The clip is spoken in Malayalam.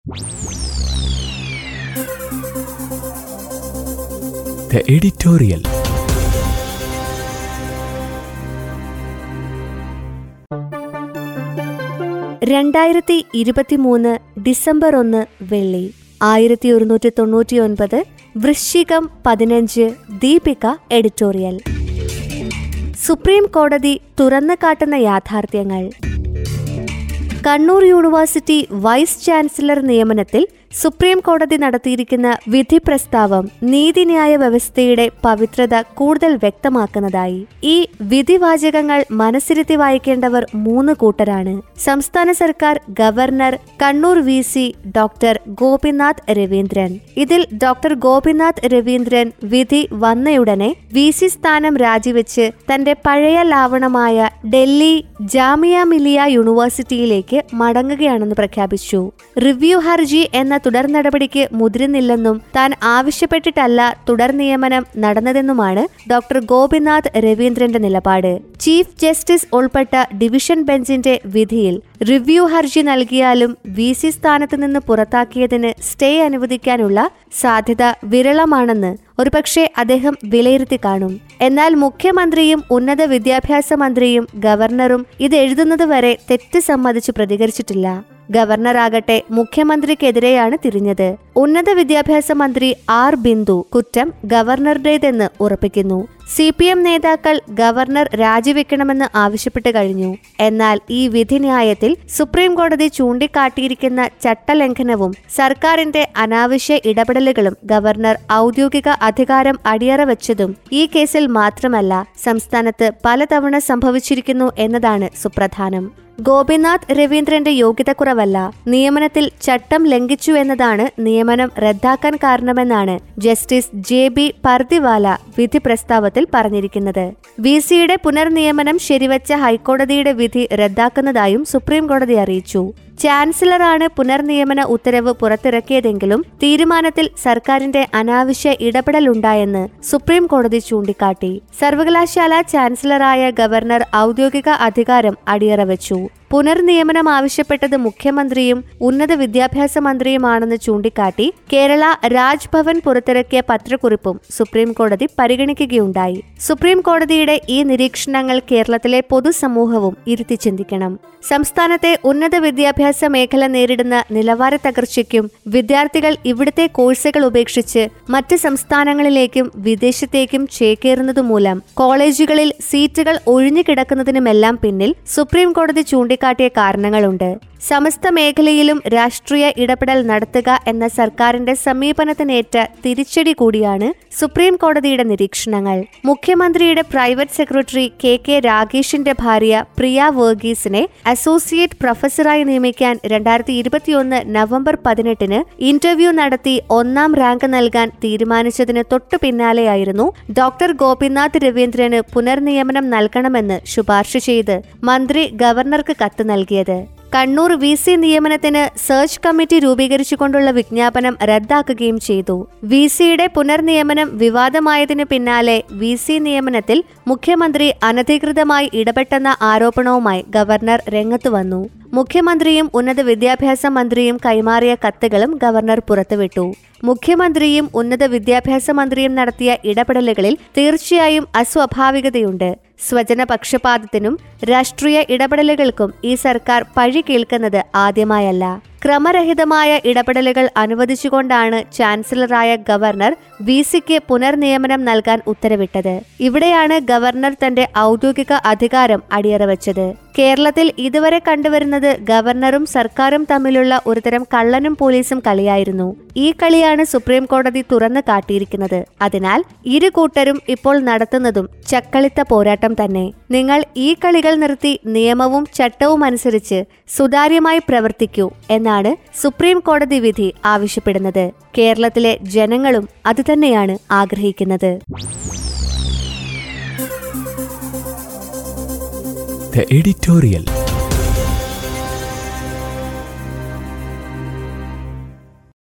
The editorial. രണ്ടായിരത്തി ഇരുപത്തിമൂന്ന് ഡിസംബർ ഒന്ന് വെള്ളി ആയിരത്തി ഒരുന്നൂറ്റി തൊണ്ണൂറ്റി ഒൻപത് വൃശ്ചികം പതിനഞ്ച് ദീപിക എഡിറ്റോറിയൽ സുപ്രീം കോടതി തുറന്നു കാട്ടുന്ന യാഥാർത്ഥ്യങ്ങൾ കണ്ണൂർ യൂണിവേഴ്സിറ്റി വൈസ് ചാൻസലർ നിയമനത്തിൽ സുപ്രീം കോടതി നടത്തിയിരിക്കുന്ന വിധി പ്രസ്താവം നീതിന്യായ വ്യവസ്ഥയുടെ പവിത്രത കൂടുതൽ വ്യക്തമാക്കുന്നതായി ഈ വിധിവാചകങ്ങൾ മനസ്സിരുത്തി വായിക്കേണ്ടവർ മൂന്ന് കൂട്ടരാണ് സംസ്ഥാന സർക്കാർ governor Kannur V C doctor Gopinath Raveendran ഇതിൽ ഡോക്ടർ ഗോപിനാഥ് രവീന്ദ്രൻ വിധി വന്നയുടനെ വി സി സ്ഥാനം രാജിവെച്ച് തന്റെ പഴയ ലാവണമായ ഡൽഹി ജാമിയ മിലിയ യൂണിവേഴ്സിറ്റിയിലേക്ക് മടങ്ങുകയാണെന്ന് പ്രഖ്യാപിച്ചു റിവ്യൂ ഹർജി എന്ന തുടർ നടപടിക്ക് മുതിരുന്നില്ലെന്നും താൻ ആവശ്യപ്പെട്ടിട്ടല്ല തുടർ നിയമനം നടന്നതെന്നുമാണ് ഡോക്ടർ ഗോപിനാഥ് രവീന്ദ്രന്റെ നിലപാട് ചീഫ് ജസ്റ്റിസ് ഉൾപ്പെട്ട ഡിവിഷൻ ബെഞ്ചിന്റെ വിധിയിൽ റിവ്യൂ ഹർജി നൽകിയാലും വി സി സ്ഥാനത്ത് നിന്ന് പുറത്താക്കിയതിന് സ്റ്റേ അനുവദിക്കാനുള്ള സാധ്യത വിരളമാണെന്ന് ഒരുപക്ഷെ അദ്ദേഹം വിലയിരുത്തി കാണും എന്നാൽ മുഖ്യമന്ത്രിയും ഉന്നത വിദ്യാഭ്യാസ മന്ത്രിയും ഗവർണറും ഇത് എഴുതുന്നതുവരെ തെറ്റ് സമ്മതിച്ച് പ്രതികരിച്ചിട്ടില്ല ഗവർണറാകട്ടെ മുഖ്യമന്ത്രിക്കെതിരെയാണ് തിരിഞ്ഞത് ഉന്നത വിദ്യാഭ്യാസ മന്ത്രി ആർ ബിന്ദു കുറ്റം ഗവർണറുടേതെന്ന് ഉറപ്പിക്കുന്നു സി പി എം നേതാക്കൾ ഗവർണർ രാജിവെക്കണമെന്ന് ആവശ്യപ്പെട്ട് കഴിഞ്ഞു എന്നാൽ ഈ വിധിന്യായത്തിൽ സുപ്രീം കോടതി ചൂണ്ടിക്കാട്ടിയിരിക്കുന്ന ചട്ടലംഘനവും സർക്കാരിന്റെ അനാവശ്യ ഇടപെടലുകളും ഗവർണർ ഔദ്യോഗിക അധികാരം അടിയറ വെച്ചതും ഈ കേസിൽ മാത്രമല്ല സംസ്ഥാനത്ത് പലതവണ സംഭവിച്ചിരിക്കുന്നു എന്നതാണ് സുപ്രധാനം ഗോപിനാഥ് രവീന്ദ്രന്റെ യോഗ്യതക്കുറവല്ല നിയമനത്തിൽ ചട്ടം ലംഘിച്ചു എന്നതാണ് നിയമനം റദ്ദാക്കാൻ കാരണമെന്നാണ് ജസ്റ്റിസ് ജെ ബി പർദിവാല വിധി പ്രസ്താവത്തിൽ പറഞ്ഞിരിക്കുന്നത് വി സിയുടെ പുനർനിയമനം ശരിവച്ച ഹൈക്കോടതിയുടെ വിധി റദ്ദാക്കുന്നതായും സുപ്രീം കോടതി അറിയിച്ചു ചാൻസലറാണ് പുനർനിയമന ഉത്തരവ് പുറത്തിറക്കിയതെങ്കിലും തീരുമാനത്തിൽ സർക്കാരിന്റെ അനാവശ്യ ഇടപെടലുണ്ടായെന്ന് സുപ്രീം കോടതി ചൂണ്ടിക്കാട്ടി സർവകലാശാല ചാൻസലറായ ഗവർണർ ഔദ്യോഗിക അധികാരം അടിയറ വെച്ചു പുനർനിയമനം ആവശ്യപ്പെട്ടത് മുഖ്യമന്ത്രിയും ഉന്നത വിദ്യാഭ്യാസ മന്ത്രിയുമാണെന്ന് ചൂണ്ടിക്കാട്ടി കേരള രാജ്ഭവൻ പുറത്തിറക്കിയ പത്രക്കുറിപ്പും സുപ്രീം കോടതി പരിഗണിക്കുകയുണ്ടായി സുപ്രീം കോടതിയുടെ ഈ നിരീക്ഷണങ്ങൾ കേരളത്തിലെ പൊതുസമൂഹവും ഇരുത്തി ചിന്തിക്കണം സംസ്ഥാനത്തെ ഉന്നത വിദ്യാഭ്യാസ മേഖല നേരിടുന്ന നിലവാര തകർച്ചയ്ക്കും വിദ്യാർത്ഥികൾ ഇവിടുത്തെ കോഴ്സുകൾ ഉപേക്ഷിച്ച് മറ്റ് സംസ്ഥാനങ്ങളിലേക്കും വിദേശത്തേക്കും ചേക്കേറുന്നതുമൂലം കോളേജുകളിൽ സീറ്റുകൾ ഒഴിഞ്ഞുകിടക്കുന്നതിനുമെല്ലാം പിന്നിൽ സുപ്രീം കോടതി ചൂണ്ടിക്കാട്ടിയ കാരണങ്ങളുണ്ട് സമസ്ത മേഖലയിലും രാഷ്ട്രീയ ഇടപെടൽ നടത്തുക എന്ന സർക്കാരിന്റെ സമീപനത്തിനേറ്റ തിരിച്ചടി കൂടിയാണ് സുപ്രീം കോടതിയുടെ നിരീക്ഷണങ്ങൾ മുഖ്യമന്ത്രിയുടെ പ്രൈവറ്റ് സെക്രട്ടറി കെ കെ രാഗേഷിന്റെ ഭാര്യ പ്രിയ വർഗീസിനെ അസോസിയേറ്റ് പ്രൊഫസറായി നിയമിക്കാൻ രണ്ടായിരത്തി ഇരുപത്തിയൊന്ന് നവംബർ പതിനെട്ടിന് ഇന്റർവ്യൂ നടത്തി ഒന്നാം റാങ്ക് നൽകാൻ തീരുമാനിച്ചതിന് തൊട്ടു പിന്നാലെയായിരുന്നു ഡോക്ടർ ഗോപിനാഥ് രവീന്ദ്രന് പുനർനിയമനം നൽകണമെന്ന് ശുപാർശ ചെയ്ത് മന്ത്രി ഗവർണർക്ക് കത്ത് നൽകിയത് കണ്ണൂർ വി സി നിയമനത്തിന് സെർച്ച് കമ്മിറ്റി രൂപീകരിച്ചുകൊണ്ടുള്ള വിജ്ഞാപനം റദ്ദാക്കുകയും ചെയ്തു വി സിയുടെ പുനർനിയമനം വിവാദമായതിനു പിന്നാലെ വി സി നിയമനത്തിൽ മുഖ്യമന്ത്രി അനധികൃതമായി ഇടപെട്ടെന്ന ആരോപണവുമായി ഗവർണർ രംഗത്തു വന്നു മുഖ്യമന്ത്രിയും ഉന്നത വിദ്യാഭ്യാസ മന്ത്രിയും കൈമാറിയ കത്തുകളും ഗവർണർ പുറത്തുവിട്ടു മുഖ്യമന്ത്രിയും ഉന്നത വിദ്യാഭ്യാസ മന്ത്രിയും നടത്തിയ ഇടപെടലുകളിൽ തീർച്ചയായും അസ്വാഭാവികതയുണ്ട് സ്വജന പക്ഷപാതത്തിനും രാഷ്ട്രീയ ഇടപെടലുകൾക്കും ഈ സർക്കാർ പഴി കേൾക്കുന്നത് ആദ്യമായല്ല ക്രമരഹിതമായ ഇടപെടലുകൾ അനുവദിച്ചുകൊണ്ടാണ് ചാൻസലറായ ഗവർണർ വി സിക്ക് പുനർനിയമനം നൽകാൻ ഉത്തരവിട്ടത് ഇവിടെയാണ് ഗവർണർ തന്റെ ഔദ്യോഗിക അധികാരം അടിയറ വെച്ചത് കേരളത്തിൽ ഇതുവരെ കണ്ടുവരുന്നത് ഗവർണറും സർക്കാരും തമ്മിലുള്ള ഒരുതരം കള്ളനും പോലീസും കളിയായിരുന്നു ഈ കളിയാണ് സുപ്രീം കോടതി തുറന്നു കാട്ടിയിരിക്കുന്നത് അതിനാൽ ഇരു കൂട്ടരും ഇപ്പോൾ നടത്തുന്നതും ചക്കളിത്ത പോരാട്ടം തന്നെ നിങ്ങൾ ഈ കളികൾ നിർത്തി നിയമവും ചട്ടവും അനുസരിച്ച് സുതാര്യമായി പ്രവർത്തിക്കൂ എന്നാണ് സുപ്രീം കോടതി വിധി ആവശ്യപ്പെടുന്നത് കേരളത്തിലെ ജനങ്ങളും അതുതന്നെയാണ് ആഗ്രഹിക്കുന്നത് The editorial.